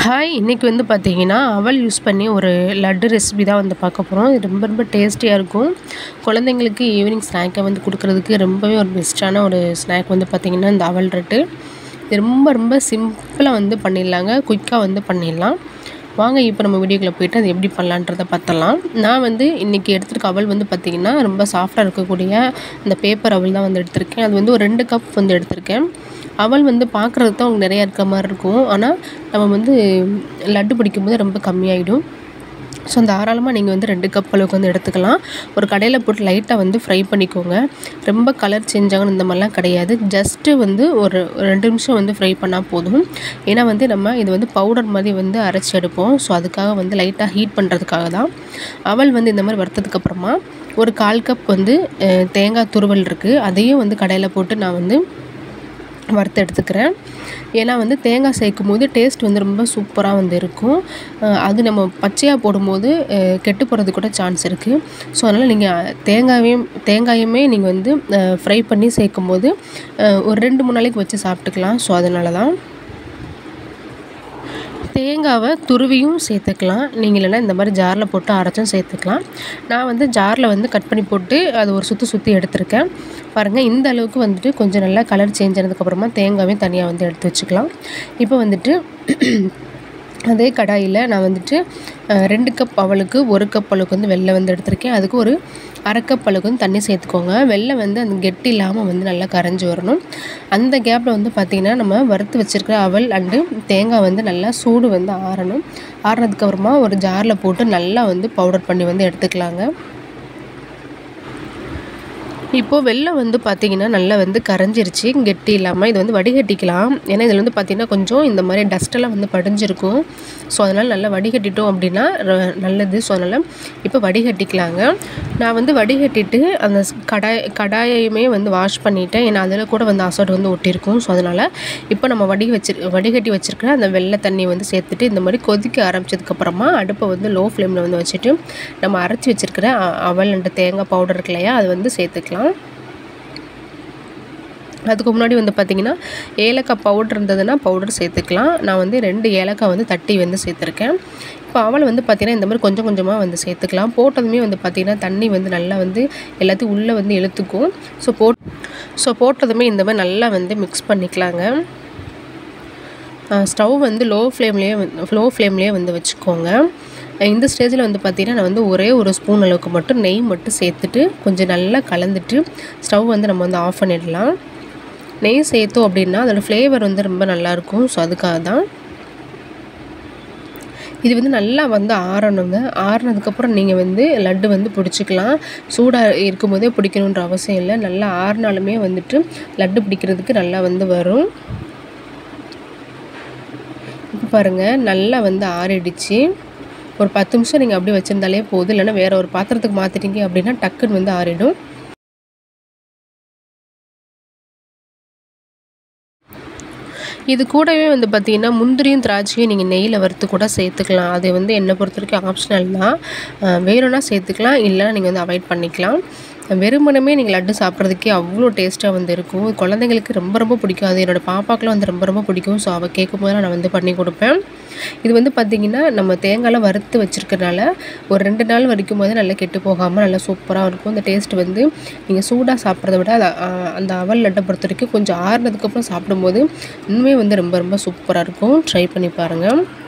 hi இன்றைக்கி வந்து பார்த்தீங்கன்னா அவல் யூஸ் பண்ணி ஒரு லட்டு ரெசிபி தான் வந்து பார்க்க போகிறோம் இது ரொம்ப ரொம்ப டேஸ்டியாக இருக்கும் குழந்தைங்களுக்கு ஈவினிங் ஸ்நாக்கை வந்து கொடுக்குறதுக்கு ரொம்பவே ஒரு பெஸ்ட்டான ஒரு ஸ்நாக் வந்து பார்த்திங்கன்னா இந்த அவல் லட்டு இது ரொம்ப ரொம்ப சிம்பிளாக வந்து பண்ணிடலாங்க குயிக்காக வந்து பண்ணிடலாம் வாங்க இப்போ நம்ம வீடியோக்குள்ளே போயிட்டு அது எப்படி பண்ணலான்றதை பார்த்தலாம் நான் வந்து இன்றைக்கி எடுத்துருக்க அவல் வந்து பார்த்திங்கன்னா ரொம்ப சாஃப்டாக இருக்கக்கூடிய இந்த பேப்பர் அவல் தான் வந்து எடுத்திருக்கேன் அது வந்து ஒரு ரெண்டு கப் வந்து எடுத்திருக்கேன் அவல் வந்து பார்க்குறது தான் உங்களுக்கு நிறையா இருக்க மாதிரி இருக்கும் ஆனால் நம்ம வந்து லட்டு பிடிக்கும்போது ரொம்ப கம்மியாயிடும் ஸோ தாராளமாக நீங்கள் வந்து ரெண்டு கப் அளவுக்கு வந்து எடுத்துக்கலாம் ஒரு கடையில் போட்டு லைட்டாக வந்து ஃப்ரை பண்ணிக்கோங்க ரொம்ப கலர் சேஞ்ச் ஆகணும் இந்த மாதிரிலாம் கிடையாது ஜஸ்ட்டு வந்து ஒரு ரெண்டு நிமிஷம் வந்து ஃப்ரை பண்ணால் போதும் ஏன்னா வந்து நம்ம இது வந்து பவுடர் மாதிரி வந்து அரைச்சி எடுப்போம் ஸோ அதுக்காக வந்து லைட்டாக ஹீட் பண்ணுறதுக்காக தான் அவல் வந்து இந்த மாதிரி வறுத்ததுக்கப்புறமா ஒரு கால் கப் வந்து அஹ், தேங்காய் துருவல் இருக்குது அதையும் வந்து கடையில் போட்டு நான் வந்து வறுத்து எடுத்துக்கிறேன் ஏன்னா வந்து தேங்காய் சேர்க்கும் போது டேஸ்ட் வந்து ரொம்ப சூப்பராக வந்து இருக்கும் அஹ் அது நம்ம பச்சையாக போடும்போது அஹ் கெட்டு போகிறது கூட சான்ஸ் இருக்குது ஸோ அதனால் நீங்கள் தேங்காயையும் தேங்காயுமே நீங்கள் வந்து ஃப்ரை பண்ணி சேர்க்கும் போது அஹ் ஒரு ரெண்டு மூணு நாளைக்கு வச்சு சாப்பிட்டுக்கலாம் ஸோ அதனால தான் தேங்காவை துருவியும் சேர்த்துக்கலாம் நீங்கள் இல்லைன்னா இந்த மாதிரி ஜாரில் போட்டு அரைச்சும் சேர்த்துக்கலாம் நான் வந்து ஜாரில் வந்து கட் பண்ணி போட்டு அது ஒரு சுற்றி சுற்றி எடுத்திருக்கேன் பாருங்கள் இந்த அளவுக்கு வந்துட்டு கொஞ்சம் நல்லா கலர் சேஞ்ச் ஆனதுக்கப்புறமா தேங்காவையும் தனியாக வந்து எடுத்து வச்சுக்கலாம் இப்போ வந்துட்டு அதே கடாயில் நான் வந்துட்டு அஹ், ரெண்டு கப் அவளுக்கு ஒரு கப் அளவுக்கு வந்து வெள்ளை வந்து எடுத்திருக்கேன் அதுக்கு ஒரு அரை கப் அளவுக்கு வந்து தண்ணி சேர்த்துக்கோங்க வெள்ளை வந்து அந்த கெட்டி இல்லாமல் வந்து நல்லா கரைஞ்சி வரணும் அந்த கேப்பில் வந்து பார்த்திங்கன்னா நம்ம வறுத்து வச்சுருக்கிற அவல் அண்டு தேங்காய் வந்து நல்லா சூடு வந்து ஆறணும் ஆறுனதுக்கப்புறமா ஒரு ஜாரில் போட்டு நல்லா வந்து பவுடர் பண்ணி வந்து எடுத்துக்கலாங்க இப்போது வெள்ளம் வந்து பார்த்திங்கன்னா நல்லா வந்து கரைஞ்சிருச்சு கெட்டி இல்லாமல் இது வந்து வடிகட்டிக்கலாம் ஏன்னா இதில் வந்து பார்த்திங்கன்னா கொஞ்சம் இந்த மாதிரி டஸ்ட்டெல்லாம் வந்து படிஞ்சிருக்கும் ஸோ அதனால் நல்லா வடிகட்டிட்டோம் அப்படின்னா ர- நல்லது ஸோ அதனால் இப்போ வடிகட்டிக்கலாங்க நான் வந்து வடிகட்டிட்டு அந்த ஸ்- கடாய் கடாயையுமே வந்து வாஷ் பண்ணிட்டேன் ஏன்னா அதில் கூட வந்து அசட் வந்து ஒட்டியிருக்கும் ஸோ அதனால் இப்போ நம்ம வடி வச்சு வடிகட்டி வச்சுருக்கிற அந்த வெள்ளை தண்ணி வந்து சேர்த்துட்டு இந்த மாதிரி கொதிக்க ஆரம்பிச்சதுக்கப்புறமா அடுப்பை வந்து லோ ஃப்ளேமில் வந்து வச்சுட்டு நம்ம அரைச்சி வச்சுருக்கிற அவல் அண்ட் தேங்காய் பவுடர் இருக்கு இல்லையா அது வந்து சேர்த்துக்கலாம் அதுக்கு முன்னாடி வந்து பார்த்திங்கன்னா ஏலக்காய் பவுடர் இருந்ததுன்னா பவுடர் சேர்த்துக்கலாம் நான் வந்து ரெண்டு ஏலக்காய் வந்து தட்டி வந்து சேர்த்துருக்கேன் இப்போ அவல் வந்து பார்த்திங்கன்னா இந்த மாதிரி கொஞ்சம் கொஞ்சமாக வந்து சேர்த்துக்கலாம் போட்டதுமே வந்து பார்த்திங்கன்னா தண்ணி வந்து நல்லா வந்து எல்லாத்தையும் உள்ளே வந்து இழுத்துக்கும் ஸோ போட் ஸோ போட்டதுமே இந்த மாதிரி நல்லா வந்து மிக்ஸ் பண்ணிக்கலாங்க ஸ்டவ் வந்து லோ ஃப்ளேம்லேயே லோ ஃப்ளேம்லேயே வந்து வச்சுக்கோங்க இந்த ஸ்டேஜில் வந்து பார்த்திங்கன்னா நான் வந்து ஒரே ஒரு ஸ்பூன் அளவுக்கு மட்டும் நெய் மட்டும் சேர்த்துட்டு கொஞ்சம் நல்லா கலந்துட்டு ஸ்டவ் வந்து நம்ம வந்து ஆஃப் பண்ணிடலாம் நெய் சேர்த்தோம் அப்படின்னா அதோட ஃப்ளேவர் வந்து ரொம்ப நல்லாயிருக்கும் ஸோ அதுக்காக தான் இது வந்து நல்லா வந்து ஆறணுங்க ஆறுனதுக்கப்புறம் நீங்கள் வந்து லட்டு வந்து பிடிச்சிக்கலாம் சூடாக இருக்கும்போதே பிடிக்கணுன்ற அவசியம் இல்லை நல்லா ஆறுனாலுமே வந்துட்டு லட்டு பிடிக்கிறதுக்கு நல்லா வந்து வரும் இப்போ பாருங்கள் நல்லா வந்து ஆறிடுச்சு ஒரு பத்து நிமிஷம் நீங்கள் அப்படியே வச்சுருந்தாலே போதும் இல்லைன்னா வேறு ஒரு பாத்திரத்துக்கு மாற்றிட்டீங்க அப்படின்னா டக்குன்னு வந்து ஆறிடும் இது கூடவே வந்து பார்த்திங்கன்னா முந்திரியும் திராட்சையும் நீங்கள் நெய்யில் வறுத்து கூட சேர்த்துக்கலாம் அது வந்து என்னை பொறுத்த வரைக்கும் ஆப்ஷனல் தான் அஹ் வேணும்னா சேர்த்துக்கலாம் இல்லைன்னா நீங்கள் வந்து அவாய்ட் பண்ணிக்கலாம் வெறுமனமே நீங்கள் லட்டு சாப்பிட்றதுக்கே அவ்வளோ டேஸ்ட்டாக வந்து இருக்கும் குழந்தைங்களுக்கு ரொம்ப ரொம்ப பிடிக்கும் அது என்னோடய பாப்பாக்கெலாம் வந்து ரொம்ப ரொம்ப பிடிக்கும் ஸோ அவள் கேட்கும் போதெல்லாம் நான் வந்து பண்ணி கொடுப்பேன் இது வந்து பார்த்திங்கன்னா நம்ம தேங்காய்லாம் வறுத்து வச்சுருக்கனால ஒரு ரெண்டு நாள் வரைக்கும் போது நல்லா கெட்டு போகாமல் நல்லா சூப்பராக இருக்கும் இந்த டேஸ்ட் வந்து நீங்கள் சூடாக சாப்பிட்றத விட அது, அஹ், அந்த அவல் லட்டை பொறுத்த வரைக்கும் கொஞ்சம் ஆறுனதுக்கப்புறம் சாப்பிடும்போது இன்னுமே வந்து ரொம்ப ரொம்ப சூப்பராக இருக்கும் ட்ரை பண்ணி பாருங்கள்